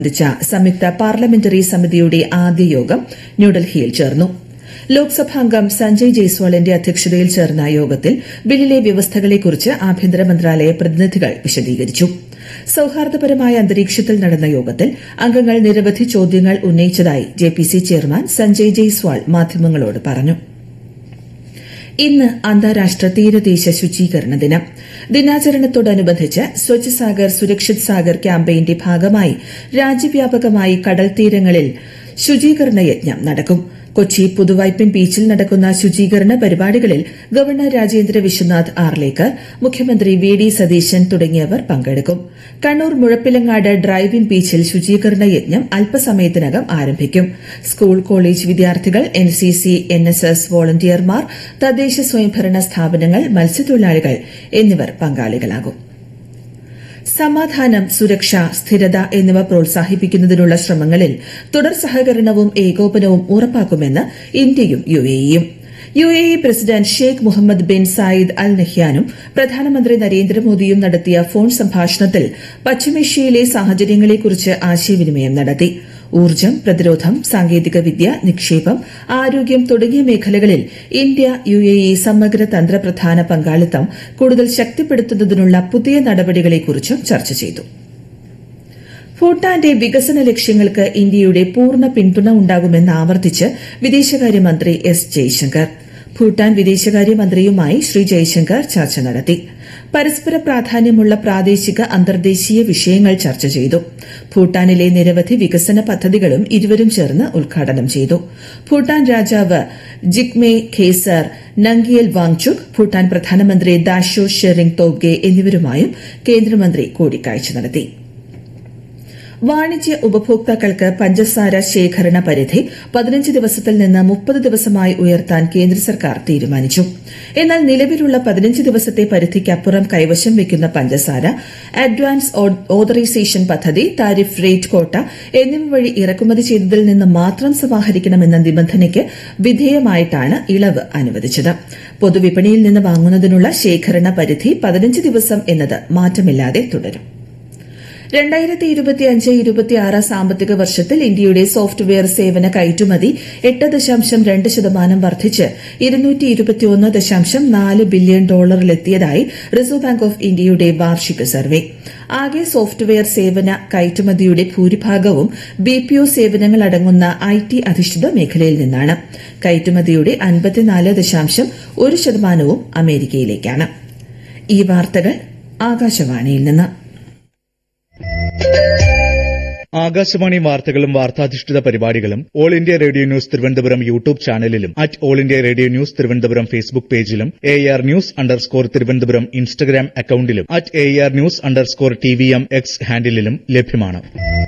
സംബന്ധിച്ച സംയുക്ത പാർലമെന്ററി സമിതിയുടെ ആദ്യ യോഗം ന്യൂഡൽഹിയിൽ ചേർന്നു ലോക്സഭാംഗം സഞ്ജയ് ജയ്സ്വാളിന്റെ അധ്യക്ഷതയിൽ ചേർന്ന യോഗത്തിൽ ബില്ലിലെ വ്യവസ്ഥകളെക്കുറിച്ച് ആഭ്യന്തര മന്ത്രാലയ പ്രതിനിധികൾ വിശദീകരിച്ചു സൌഹാർദ്ദപരമായ അന്തരീക്ഷത്തിൽ നടന്ന യോഗത്തിൽ അംഗങ്ങൾ നിരവധി ചോദ്യങ്ങൾ ഉന്നയിച്ചതായി ജെപിസി ചെയർമാൻ സഞ്ജയ് ജയ്സ്വാൾ മാധ്യമങ്ങളോട് പറഞ്ഞു ഇന്ന് അന്താരാഷ്ട്ര തീരദേശ ശുചീകരണ ദിനം ദിനാചരണത്തോടനുബന്ധിച്ച് സ്വച്ഛ് സാഗർ സുരക്ഷിത് സാഗർ ക്യാമ്പയിന്റെ ഭാഗമായി രാജ്യവ്യാപകമായി കടൽ തീരങ്ങളിൽ ശുചീകരണ യജ്ഞം നടക്കും കൊച്ചി പുതുവൈപ്പിൻ ബീച്ചിൽ നടക്കുന്ന ശുചീകരണ പരിപാടികളിൽ ഗവർണർ രാജേന്ദ്ര വിശ്വനാഥ് ആർലേക്കർ മുഖ്യമന്ത്രി വി ഡി സതീശൻ തുടങ്ങിയവർ പങ്കെടുക്കും കണ്ണൂർ മുഴപ്പിലങ്ങാട് ഡ്രൈവിൻ ബീച്ചിൽ ശുചീകരണ യജ്ഞം അല്പസമയത്തിനകം ആരംഭിക്കും സ്കൂൾ കോളേജ് വിദ്യാർത്ഥികൾ എൻസിസി എൻഎസ്എസ് വോളണ്ടിയർമാർ തദ്ദേശ സ്വയംഭരണ സ്ഥാപനങ്ങൾ മത്സ്യത്തൊഴിലാളികൾ എന്നിവർ പങ്കാളികളാകും സമാധാനം സുരക്ഷ സ്ഥിരത എന്നിവ പ്രോത്സാഹിപ്പിക്കുന്നതിനുള്ള ശ്രമങ്ങളിൽ തുടർ സഹകരണവും ഏകോപനവും ഉറപ്പാക്കുമെന്ന് ഇന്ത്യയും യുഎഇയും UAE president Sheikh Mohamed bin Zayed Al നഹ്യാനും പ്രധാനമന്ത്രി നരേന്ദ്രമോദിയും നടത്തിയ ഫോൺ സംഭാഷണത്തിൽ പശ്ചിമേഷ്യയിലെ സാഹചര്യങ്ങളെക്കുറിച്ച് ആശയവിനിമയം നടത്തി ഊർജ്ജം പ്രതിരോധം സാങ്കേതികവിദ്യ നിക്ഷേപം ആരോഗ്യം തുടങ്ങിയ മേഖലകളിൽ ഇന്ത്യ യുഎഇ സമഗ്ര തന്ത്രപ്രധാന പങ്കാളിത്തം കൂടുതൽ ശക്തിപ്പെടുത്തുന്നതിനുള്ള പുതിയ നടപടികളെക്കുറിച്ചും ചർച്ച ചെയ്തു ഭൂട്ടാന്റെ വികസന ലക്ഷ്യങ്ങൾക്ക് ഇന്ത്യയുടെ പൂർണ്ണ പിന്തുണ ഉണ്ടാകുമെന്ന് ആവർത്തിച്ച് വിദേശകാര്യമന്ത്രി എസ് ജയശങ്കർ ഭൂട്ടാൻ വിദേശകാര്യമന്ത്രിയുമായി ശ്രീ ജയശങ്കർ ചർച്ച നടത്തി പരസ്പര പ്രാധാന്യമുള്ള പ്രാദേശിക അന്തർദേശീയ വിഷയങ്ങൾ ചർച്ച ചെയ്തു ഭൂട്ടാനിലെ നിരവധി വികസന പദ്ധതികളും ഇരുവരും ചേർന്ന് ഉദ്ഘാടനം ചെയ്തു ഭൂട്ടാൻ രാജാവ് ജിഗ്മെ ഖേസർ നങ്കിയൽ വാങ്ചുക് ഭൂട്ടാൻ പ്രധാനമന്ത്രി ദാഷോ ഷെറിംഗ് തോബ്ഗെ എന്നിവരുമായും കേന്ദ്രമന്ത്രി കൂടിക്കാഴ്ച നടത്തി വാണിജ്യ ഉപഭോക്താക്കൾക്ക് പഞ്ചസാര ശേഖരണ പരിധി പതിനഞ്ച് ദിവസത്തിൽ നിന്ന് മുപ്പത് ദിവസമായി ഉയർത്താൻ കേന്ദ്ര സർക്കാർ തീരുമാനിച്ചു എന്നാൽ നിലവിലുള്ള പതിനഞ്ച് ദിവസത്തെ പരിധിക്കപ്പുറം കൈവശം വയ്ക്കുന്ന പഞ്ചസാര അഡ്വാൻസ് ഓതറൈസേഷൻ പദ്ധതി താരിഫ് റേറ്റ് കോട്ട എന്നിവ വഴി ഇറക്കുമതി ചെയ്തതിൽ നിന്ന് മാത്രം സമാഹരിക്കണമെന്ന നിബന്ധനയ്ക്ക് വിധേയമായിട്ടാണ് ഇളവ് അനുവദിച്ചത് പൊതുവിപണിയിൽ നിന്ന് വാങ്ങുന്നതിനുള്ള ശേഖരണ പരിധി പതിനഞ്ച് ദിവസം എന്നത് മാറ്റമില്ലാതെ തുടരും രണ്ടായിരത്തി ഇരുപത്തിയഞ്ച് ഇരുപത്തിയാറ് സാമ്പത്തിക വർഷത്തിൽ ഇന്ത്യയുടെ സോഫ്റ്റ്വെയർ സേവന കയറ്റുമതി എട്ട് ദശാംശം രണ്ട് ശതമാനം വർദ്ധിച്ച് ഇരുന്നൂറ്റി ഇരുപത്തിയൊന്ന് ദശാംശം നാല് ബില്യൺ ഡോളറിലെത്തിയതായി റിസർവ് ബാങ്ക് ഓഫ് ഇന്ത്യയുടെ വാർഷിക സർവേ ആകെ സോഫ്റ്റ്വെയർ സേവന കയറ്റുമതിയുടെ ഭൂരിഭാഗവും ബിപിഒ സേവനങ്ങൾ അടങ്ങുന്ന ഐ ടി അധിഷ്ഠിത മേഖലയിൽ നിന്നാണ് കയറ്റുമതിയുടെ അൻപത്തിനാല് ദശാംശം ഒരു ശതമാനവും അമേരിക്കയിലേക്കാണ് ഈ വാർത്തകൾ ആകാശവാണിയിൽ നിന്ന് ആകാശവാണി വാർത്തകളും വാർത്താധിഷ്ഠിത പരിപാടികളും all India radio news Thiruvananthapuram YouTube ചാനലിലും at all India radio news Thiruvananthapuram Facebook പേജിലും A R news underscore Thiruvananthapuram Instagram അക്കൌണ്ടിലും at A R news underscore T V M X ഹാൻഡിലും ലഭ്യമാണ്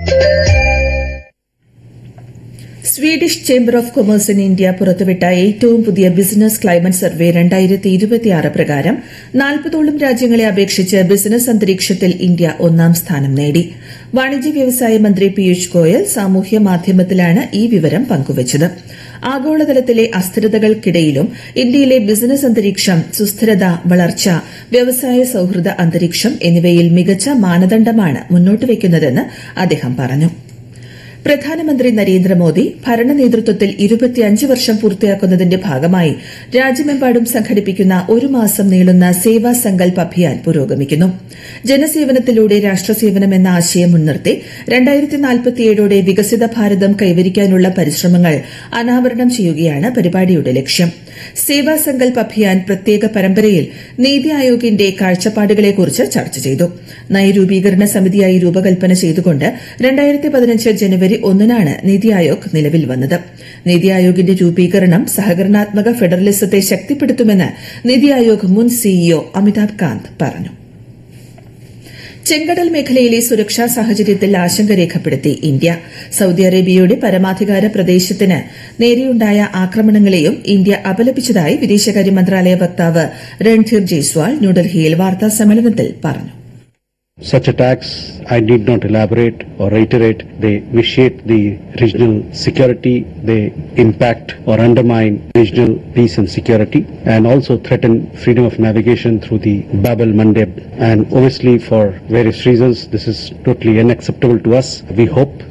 Swedish chamber of commerce in India പുറത്തുവിട്ട ഏറ്റവും പുതിയ business climate survey രണ്ടായിരത്തി ഇരുപത്തിയാറ് പ്രകാരം നാൽപ്പതോളം രാജ്യങ്ങളെ അപേക്ഷിച്ച് ബിസിനസ് അന്തരീക്ഷത്തിൽ ഇന്ത്യ ഒന്നാം സ്ഥാനം നേടി വാണിജ്യ വ്യവസായ മന്ത്രി പീയൂഷ് ഗോയൽ സാമൂഹ്യ മാധ്യമത്തിലാണ് ഈ വിവരം പങ്കുവച്ചത് ആഗോളതലത്തിലെ അസ്ഥിരതകൾക്കിടയിലും ഇന്ത്യയിലെ ബിസിനസ് അന്തരീക്ഷം സുസ്ഥിരത വളർച്ച വ്യവസായ സൌഹൃദ അന്തരീക്ഷം എന്നിവയിൽ മികച്ച മാനദണ്ഡമാണ് മുന്നോട്ട് വയ്ക്കുന്നതെന്ന് അദ്ദേഹം പറഞ്ഞു പ്രധാനമന്ത്രി നരേന്ദ്രമോദി ഭരണ നേതൃത്വത്തിൽ ഇരുപത്തിയഞ്ച് വർഷം പൂർത്തിയാക്കുന്നതിന്റെ ഭാഗമായി രാജ്യമെമ്പാടും സംഘടിപ്പിക്കുന്ന ഒരു മാസം നീളുന്ന സേവാ സങ്കൽപ് അഭിയാൻ പുരോഗമിക്കുന്നു ജനസേവനത്തിലൂടെ രാഷ്ട്രസേവനം എന്ന ആശയം മുൻനിർത്തി രണ്ടായിരത്തി നാൽപ്പത്തിയേഴോടെ വികസിത ഭാരതം കൈവരിക്കാനുള്ള പരിശ്രമങ്ങൾ അനാവരണം ചെയ്യുകയാണ് പരിപാടിയുടെ ലക്ഷ്യം സേവാ സങ്കൽപ് അഭിയാൻ പ്രത്യേക പരമ്പരയിൽ നീതി ആയോഗിന്റെ കാഴ്ചപ്പാടുകളെക്കുറിച്ച് ചർച്ച ചെയ്തു നയരൂപീകരണ സമിതിയായി രൂപകൽപ്പന ചെയ്തുകൊണ്ട് രണ്ടായിരത്തി പതിനഞ്ച് ജനുവരി ഒന്നിനാണ് നീതി ആയോഗ് നിലവിൽ വന്നത് നീതി ആയോഗിന്റെ രൂപീകരണം സഹകരണാത്മക ഫെഡറലിസത്തെ ശക്തിപ്പെടുത്തുമെന്ന് നീതി ആയോഗ് മുൻ സിഇഒ അമിതാഭ് കാന്ത് പറഞ്ഞു ചെങ്കടൽ മേഖലയിലെ സുരക്ഷാ സാഹചര്യത്തിൽ ആശങ്ക രേഖപ്പെടുത്തി ഇന്ത്യ സൌദി അറേബ്യയുടെ പരമാധികാര പ്രദേശത്തിന് നേരെയുണ്ടായ ആക്രമണങ്ങളെയും ഇന്ത്യ അപലപിച്ചതായി വിദേശകാര്യ മന്ത്രാലയ വക്താവ് രൺധീർ ജയ്സ്വാൾ ന്യൂഡൽഹിയിൽ വാർത്താ സമ്മേളനത്തിൽ പറഞ്ഞു Such attacks, I need not elaborate or reiterate, they vitiate the regional security, they impact or undermine regional peace and security, and also threaten freedom of navigation through the Bab el Mandeb. And obviously, for various reasons, this is totally unacceptable to us. We hope